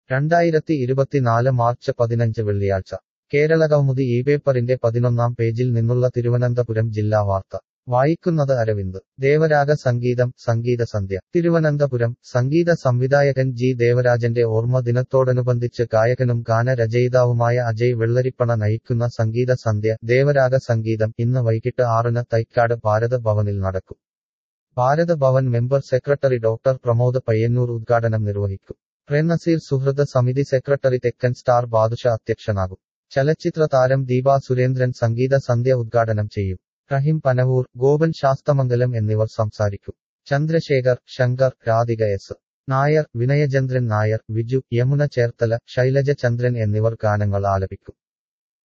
രണ്ടായിരത്തി ഇരുപത്തിനാല് മാർച്ച് പതിനഞ്ച് വെള്ളിയാഴ്ച കേരളകൗമുദി ഈ പേപ്പറിന്റെ പതിനൊന്നാം പേജിൽ നിന്നുള്ള തിരുവനന്തപുരം ജില്ലാ വാർത്ത വായിക്കുന്നത് അരവിന്ദ് ദേവരാഗ സംഗീതം സംഗീത സന്ധ്യ തിരുവനന്തപുരം സംഗീത സംവിധായകൻ ജി ദേവരാജന്റെ ഓർമ്മ ദിനത്തോടനുബന്ധിച്ച് ഗായകനും ഗാനരചയിതാവുമായ അജയ് വെള്ളരിപ്പണ നയിക്കുന്ന സംഗീത സന്ധ്യ ദേവരാഗ സംഗീതം ഇന്ന് വൈകിട്ട് ആറിന് തൈക്കാട് ഭാരത് ഭവനിൽ നടക്കും Bharat Bhavan member secretary doctor Pramod Payyannur ഉദ്ഘാടനം നിർവഹിക്കും പ്രേംനസീർ സുഹൃദ സമിതി സെക്രട്ടറി തെക്കൻ സ്റ്റാർ ബാദുഷ അധ്യക്ഷനാകും ചലച്ചിത്ര താരം ദീപ സുരേന്ദ്രൻ സംഗീത സന്ധ്യ ഉദ്ഘാടനം ചെയ്യും റഹിം പനവൂർ ഗോപൻ ശാസ്തമംഗലം എന്നിവർ സംസാരിക്കും ചന്ദ്രശേഖർ ശങ്കർ രാധിക എസ് നായർ വിനയചന്ദ്രൻ നായർ വിജു യമുന ചേർത്തല ശൈലജ ചന്ദ്രൻ എന്നിവർ ഗാനങ്ങൾ ആലപിക്കും